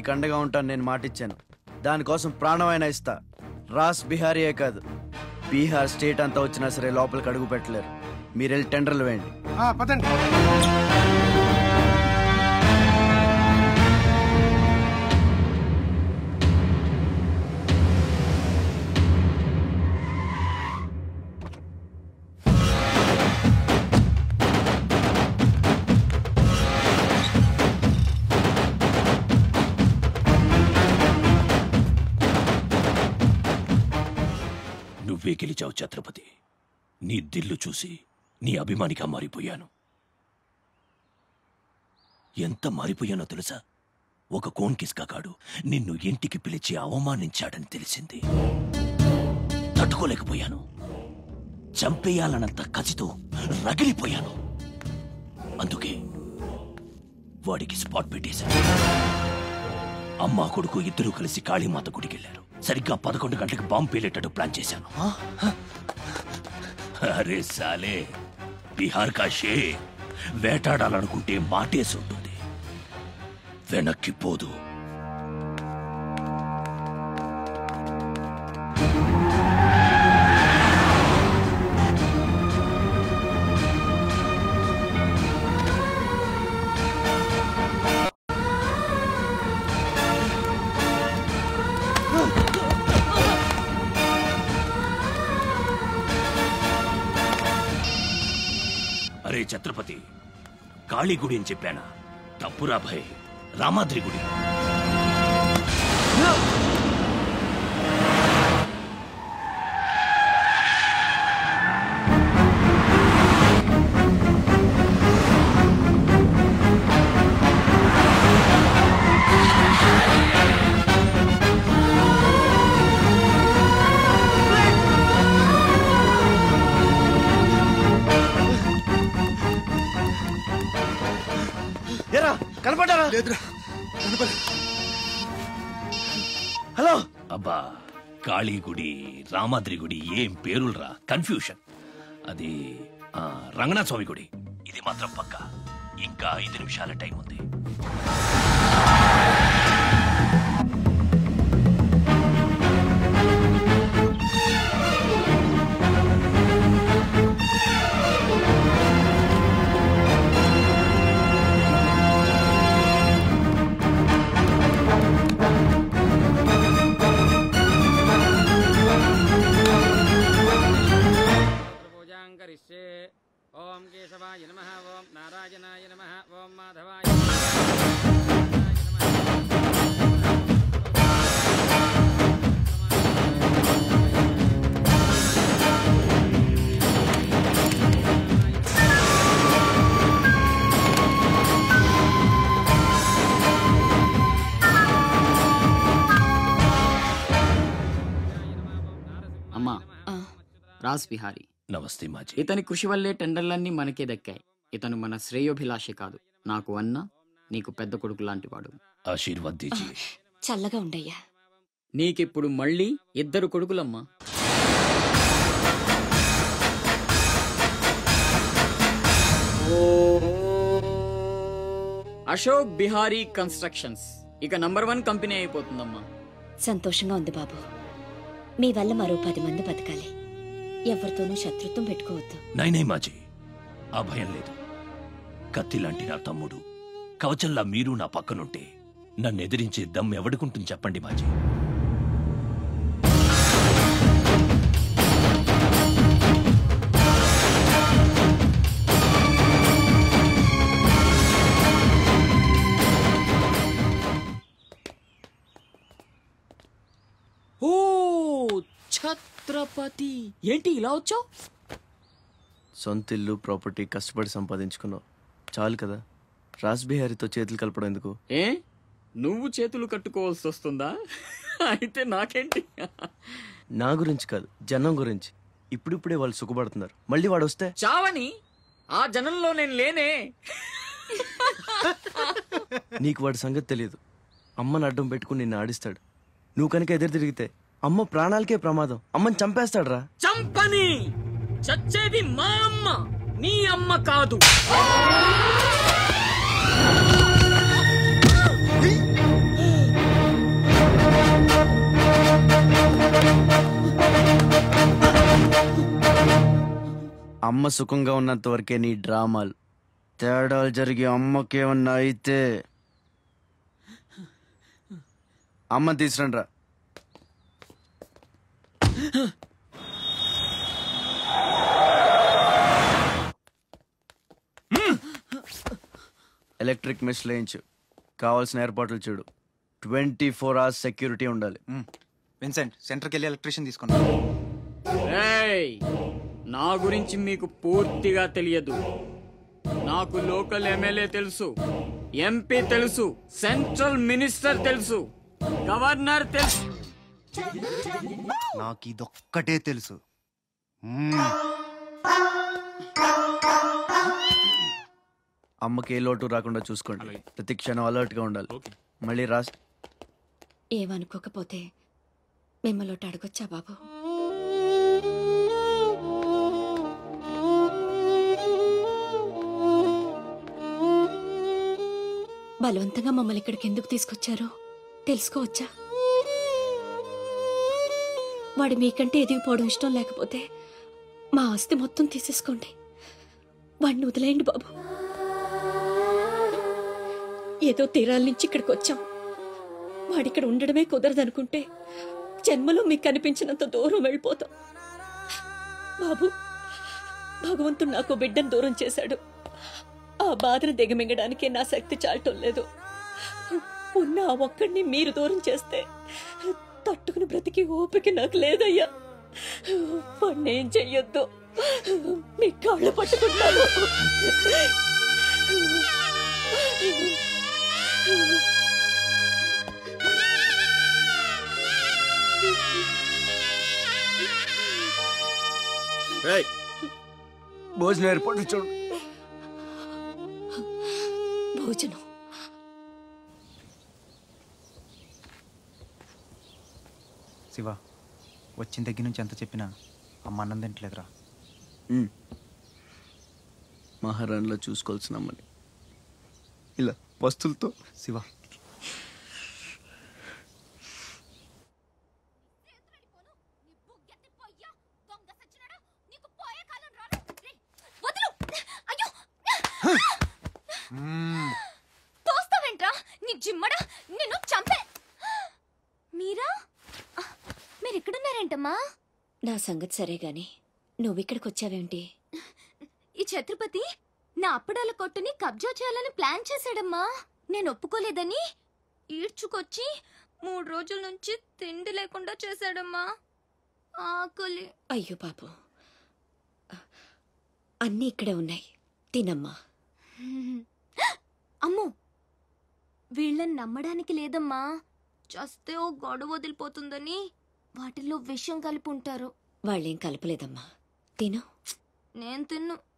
మీకు అండగా ఉంటాను నేను మాటిచ్చాను దానికోసం ప్రాణమైనా ఇస్తా రాస్ బిహారీయే కాదు బీహార్ స్టేట్ అంతా వచ్చినా సరే లోపలికి అడుగు పెట్టలేరు మీరు వెళ్ళి టెండర్లు వేయండి పదండి నువ్వే గెలిచావు ఛత్రపతి నీ దిల్లు చూసి నీ అభిమానిగా మారిపోయాను ఎంత మారిపోయానో తెలుసా ఒక కోన్ కిస్కాకాడు నిన్ను ఇంటికి పిలిచి అవమానించాడని తెలిసింది తట్టుకోలేకపోయాను చంపేయాలన్నంత కసితో రగిలిపోయాను అందుకే వాడికి స్పాట్ పెట్టేశాను అమ్మా కొడుకు ఇద్దరూ కలిసి కాళీమాత గుడికెళ్లారు సరిగ్గా పదకొండు గంటలకు బాంబు పేలేటట్టు ప్లాన్ చేశాను అరే సాలే బీహార్ కా షే వేటాడాలనుకుంటే మాటేసి ఉంటుంది వెనక్కి పోదు అరే ఛత్రపతి కాళీ గుడి అని చెప్పానా తప్పురా భయ్ రామాద్రి గుడి ఏరా కనపడ్డారా లేదురా హలో అబ్బా కాళీ గుడి రామాద్రి గుడి ఏం పేరులరా కన్ఫ్యూషన్ అది ఆ, రంగనాథ స్వామి గుడి ఇది మాత్రం పక్క ఇంకా ఐదు నిమిషాల టైం ఉంది పూజాం కరిష్యే ఓం కేశవాయ నమ ఓం నారాయణాయ నమ ఓం మాధవాయ అమ్మా రాజ్ బిహారీ నమస్తే మాజీ ఇతని కృషి వల్లే టెండర్లన్నీ మనకే దక్కాయి ఇతను మన శ్రేయోభిలాషి కాదు నాకు అన్న నీకు పెద్ద కొడుకు లాంటివాడు ఆశీర్వాద్ దీజీ చల్లగా ఉండయ్యా నీకిప్పుడు మళ్ళీ ఇద్దరు కొడుకులమ్మా అశోక్ బిహారీ కన్స్ట్రక్షన్స్ ఇక నంబర్ వన్ కంపెనీ అయిపోతుందమ్మా సంతోషంగా ఉంది బాబు మీ వల్ల మరో పది మంది బతకాలి ఎవరితోనూ శత్రుత్వం పెట్టుకోవద్దు నైనై మాజీ ఆ భయం లేదు కత్తి లాంటి నా తమ్ముడు కవచంలా మీరు నా పక్కనుంటే నన్ను ఎదిరించే దమ్ ఎవడుకుంటుంది చెప్పండి మాజీ ఓ ఛత్రపతి ఏంటి ఇలా వచ్చావు సొంత ఇల్లు ప్రాపర్టీ కష్టపడి సంపాదించుకున్నావు చాలు కదా రాస్ బిహారీతో చేతులు కలపడం ఎందుకు ఏ నువ్వు చేతులు కట్టుకోవాల్సి వస్తుందా అయితే నాకేంటి నా గురించి కాదు జనం గురించి ఇప్పుడిప్పుడే వాళ్ళు సుఖపడుతున్నారు మళ్ళీ వాడు వస్తే చావని ఆ జనంలో నేను లేనే నీకు వాడి సంగతి తెలియదు అమ్మని అడ్డం పెట్టుకుని నిన్ను ఆడిస్తాడు నువ్వు కనుక ఎదురు తిరిగితే అమ్మ ప్రాణాలకే ప్రమాదం అమ్మని చంపేస్తాడు రా చంపని చచ్చేది మా అమ్మ నీ అమ్మ కాదు అమ్మ సుఖంగా ఉన్నంత వరకే నీ డ్రామాలు తేడాలు జరిగి అమ్మకేమన్నా అయితే అమ్మ తీసురండి రా ఎలక్ట్రిక్ మెష్ లేయించు కావాల్సిన ఏర్పాట్లు చూడు ట్వంటీ ఫోర్ అవర్స్ సెక్యూరిటీ ఉండాలి విన్సెంట్ సెంటర్కి వెళ్ళి ఎలక్ట్రీషియన్ తీసుకున్నాం ఏయ్! నా గురించి మీకు పూర్తిగా తెలియదు నాకు లోకల్ ఎమ్మెల్యే తెలుసు ఎంపీ తెలుసు సెంట్రల్ మినిస్టర్ తెలుసు గవర్నర్ తెలుసు నాకు ఇదొక్కటే తెలుసు మ్మ్. అమ్మకి ఏ లోటు రాకుండా చూసుకోండి ప్రతి క్షణం అలర్ట్ గా ఉండాలి మళ్ళీ రాస్ ఏమనుకోకపోతే మిమ్మల్ని అడగొచ్చా బాబు బలవంతంగా మమ్మల్ని ఇక్కడికి ఎందుకు తీసుకొచ్చారో తెలుసుకోవచ్చా వాడు మీకంటే ఎదిగిపోవడం ఇష్టం లేకపోతే మా ఆస్తి మొత్తం తీసేసుకోండి వాడిని వదిలేయండి బాబు ఏదో తీరాల నుంచి ఇక్కడికి వచ్చాం వాడిక్కడ ఉండడమే కుదరదనుకుంటే జన్మలో మీకు కనిపించినంత దూరం వెళ్ళిపోతాం బాబు భగవంతుడు నాకు బిడ్డను దూరం చేశాడు ఆ బాధను దిగమింగడానికే నా శక్తి చాలటం లేదు ఉన్న ఆ ఒక్కడిని మీరు దూరం చేస్తే తట్టుకుని బ్రతికి ఓపిక నాకు లేదయ్యా వాడిని ఏం చెయ్యొద్దు మీ కాళ్ళు పట్టుకుంటాను భోజనం ఏర్పాట్లు చూడు భోజనం శివ వచ్చిన దగ్గర నుంచి ఎంత చెప్పినా అమ్మ అన్నం తింటలేదురా ఉమ్. మహారాణిలో చూసుకోవాల్సిన అమ్మని ఇలా వస్తువులతో శివ మ్మ్. తోస్తావేంట్రా నీ జిమ్మడా నిన్ను చంపే మీరా మీరు ఎక్కడున్నారేంటమ్మా నా సంగతి సరే గాని నువ్విక్కడికి వచ్చావేంటి ఈ ఛత్రపతి నా అప్పడాల కొట్టుని కబ్జా చేయాలని ప్లాన్ చేశాడమ్మా నేను ఒప్పుకోలేదని ఈడ్చుకొచ్చి మూడు రోజుల నుంచి తిండి లేకుండా చేశాడమ్మా ఆకలి అయ్యో బాబు అన్నీ ఇక్కడే ఉన్నాయి తినమ్మా అమ్మో వీళ్ళని నమ్మడానికి లేదమ్మా చస్తే ఓ గొడవ వదిలిపోతుందని వాటిల్లో విషం కలిపి ఉంటారు వాళ్ళేం కలపలేదమ్మా తిను నేను తిన్ను